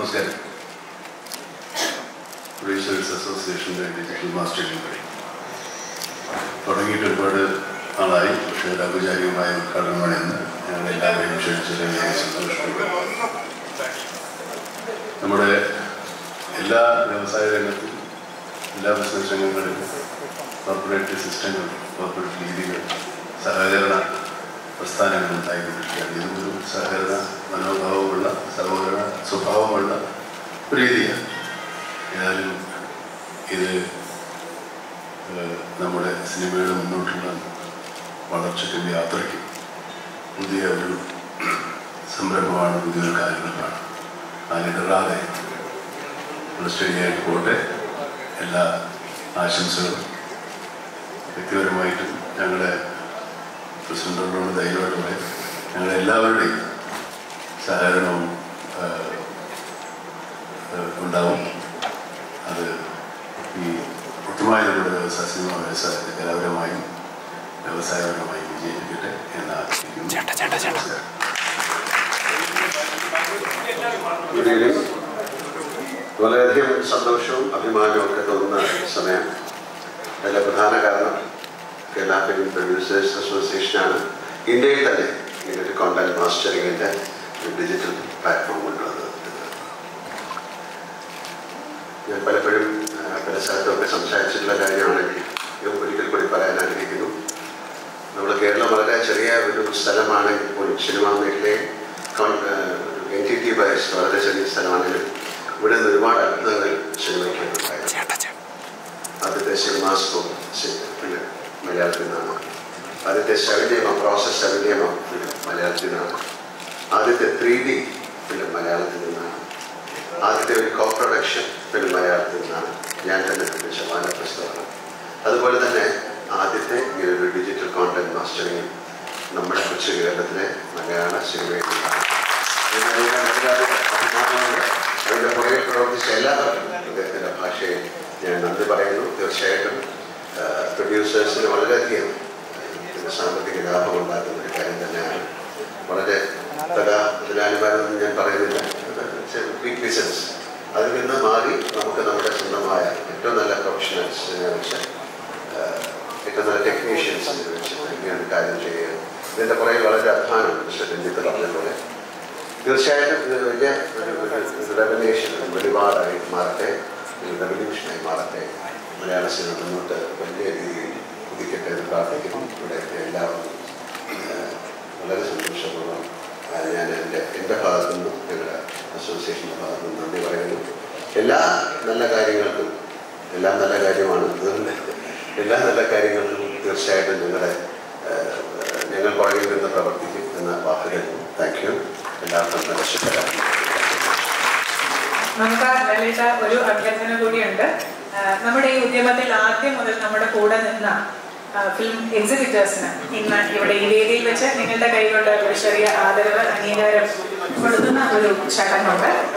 നമസ്കാരം പ്രൊഡ്യൂസേഴ്സ് അസോസിയേഷൻ്റെ digital mastering വഴി തുടങ്ങിയിട്ട് ഒരുപാട് നാളായി പക്ഷേ ഒരു ഔപചാരികമായ ഉദ്ഘാടനമാണ് ഇന്ന് ഞങ്ങൾ എല്ലാവരെയും ക്ഷണിച്ചതിൽ ഞാൻ സന്തോഷമുണ്ട് നമ്മുടെ എല്ലാ വ്യവസായ രംഗത്തും എല്ലാ ബിസിനസ് രംഗങ്ങളിലും കോർപ്പറേറ്റ് സിസ്റ്റങ്ങൾ കോർപ്പറേറ്റ് രീതികൾ സഹകരണ പ്രസ്ഥാനങ്ങൾ ഉണ്ടായിക്കൊണ്ടിരിക്കുകയാണ് ഇതും ഒരു സഹകരണ മനോഭാവമുള്ള സഹോദര സ്വഭാവമുള്ള ഒരു രീതിയാണ് ഏതായാലും ഇത് ഏഹ്, നമ്മുടെ സിനിമയുടെ മുന്നോട്ടുള്ള വളർച്ചയ്ക്കും യാത്രയ്ക്കും പുതിയ ഒരു സംരംഭമാണ് പുതിയൊരു കാര്യങ്ങളാണ് അതിനിടറാതെ നമ്മൾ സ്റ്റഡിയായിട്ട് പോട്ടെ എല്ലാ ആശംസകളും വ്യക്തിപരമായിട്ടും ഞങ്ങളുടെ പ്രസിഡന്റിനോട് ധൈര്യമായിട്ട് പറയും ഞങ്ങളുടെ എല്ലാവരുടെയും സഹകരണവും ആ, ആ, ഉണ്ടാവും അത് ഈ കൃത്യമായ നമ്മുടെ വ്യവസായ സിനിമ വ്യവസായത്തെ കലാപരമായും വ്യവസായപരമായും വിജയിപ്പിക്കട്ടെ എന്ന് ആഗ്രഹിക്കുന്നു നമസ്കാരം. ഗുഡ് ഈവനിങ് വളരെയധികം സന്തോഷവും അഭിമാനവും ഒക്കെ തോന്നുന്ന സമയം അതിലെ പ്രധാന കാരണം കേരള ഫിലിം പ്രൊഡ്യൂസേഴ്സ് അസോസിയേഷനാണ് ഇന്ത്യയിൽ തന്നെ ഇങ്ങനൊരു കോണ്ടന്റ് മാസ്റ്ററിങ്ങിൻ്റെ ഒരു ഡിജിറ്റൽ പ്ലാറ്റ്ഫോം കൊണ്ടുവന്നത് ഞാൻ പലപ്പോഴും ആ, പല സ്ഥലത്തൊക്കെ സംസാരിച്ചിട്ടുള്ള കാര്യമാണെങ്കിൽ ഇത് ഒരിക്കൽ കൂടി പറയാൻ ആഗ്രഹിക്കുന്നു നമ്മൾ കേരളം വളരെ ചെറിയ ഒരു സ്ഥലമാണെങ്കിൽ പോലും സിനിമാ മേഖലയിൽ എൻ ടി ടി ബയസ് വളരെ ചെറിയ സ്ഥലമാണെങ്കിലും ഇവിടെ നിന്ന് ഒരുപാട് അത്ഭുതങ്ങൾ സിനിമയ്ക്ക് ഉണ്ടായിരുന്നു ആദ്യത്തെ സിനിമാസ്കോ ഫിലിം മലയാളത്തിൽ നിന്നാണ് ആദ്യത്തെ സെവൻറ്റിയമോ പ്രോസസ് സെവൻറ്റിയമോ ഫിലിം മലയാളത്തിൽ നിന്നാണ് ആദ്യത്തെ ത്രീ ഡി ഫിലിം മലയാളത്തിൽ നിന്നാണ് ആദ്യത്തെ ഒരു കോ പ്രൊഡക്ഷൻ ഫിലിം മലയാളത്തിൽ നിന്നാണ് ഞാൻ തന്നെ നിർമ്മിച്ച വാനപ്രസ്ഥമാണ് അതുപോലെ തന്നെ ആദ്യത്തെ ഈ ഒരു ഡിജിറ്റൽ കോണ്ടന്റ് മാസ്റ്ററിംഗ് നമ്മുടെ കൊച്ചു കേരളത്തിലെ മലയാള സിനിമയിൽ നിന്നാണ്. ഇതിന് ഞാൻ വളരെയധികം അഭിമാനമുണ്ട് അതിൻ്റെ പുറകെ പ്രവർത്തിച്ച എല്ലാവർക്കും അദ്ദേഹത്തിൻ്റെ ഭാഷയിൽ ഞാൻ നന്ദി പറയുന്നു തീർച്ചയായിട്ടും പ്രൊഡ്യൂസേഴ്സിന് വളരെയധികം ഇതിന് സാമ്പത്തിക ലാഭം ഉണ്ടാക്കുന്ന ഒരു കാര്യം തന്നെയാണ് വളരെ പല മുതലാളിമാരൊന്നും ഞാൻ പറയുന്നില്ല ബിഗ് ബിസിനസ് അതിൽ നിന്ന് മാറി നമുക്ക് നമ്മുടെ സ്വന്തമായ ഏറ്റവും നല്ല പ്രൊഫഷണൽസിനെ വെച്ച് ആഹ്, ഏറ്റവും നല്ല ടെക്നീഷ്യൻസിനെ വെച്ച് ഇങ്ങനെയാണ് കാര്യം ചെയ്യുക ഇതിൻ്റെ പുറകെ വളരെ അധ്വാനം മിസ്റ്റർ രഞ്ജിത്ത് പറഞ്ഞതുപോലെ തീർച്ചയായിട്ടും ഇത് വലിയ ഒരു റെവല്യൂഷൻ വെളിപാടായി മാറട്ടെ ഒരു റെവല്യൂഷനായി മാറട്ടെ മലയാള സിനിമ മുന്നോട്ട് വലിയ രീതിയിൽ കുതിക്കട്ടെ എന്ന് പ്രാർത്ഥിക്കുന്നു ഇവിടെ എല്ലാവർക്കും ആഹ്, വളരെ സന്തോഷപൂർവ്വം ആഹ്, ഞാൻ എൻ്റെ എൻ്റെ ഭാഗത്തു നിന്നും ഞങ്ങളുടെ അസോസിയേഷൻ്റെ ഭാഗത്തു നിന്നും നന്ദി പറയുന്നു എല്ലാ നല്ല കാര്യങ്ങൾക്കും എല്ലാം നല്ല കാര്യമാണ് അതുകൊണ്ട് എല്ലാ നല്ല കാര്യങ്ങൾക്കും തീർച്ചയായിട്ടും ഞങ്ങളുടെ ആഹ്, ഞങ്ങൾ പുറകിൽ നിന്ന് പ്രവർത്തിക്കും എന്ന വാക്ക് തരുന്നു താങ്ക് യു എല്ലാവർക്കും നല്ല ശുഭരാത്രി നമുക്ക് ലളിത ഒരു അഭ്യർത്ഥന കൂടിയുണ്ട് ആ, നമ്മുടെ ഈ ഉദ്യമത്തിൽ ആദ്യം മുതൽ നമ്മുടെ കൂടെ നിന്ന ആ, ഫിലിം എക്സിബിറ്റേഴ്സിന് ഇന്ന് ഇവിടെ ഈ വേദിയിൽ വെച്ച് നിങ്ങളുടെ കൈകൊണ്ട് ഒരു ചെറിയ ആദരവ് അംഗീകാരം കൊടുക്കുന്ന ഒരു ചടങ്ങുണ്ട്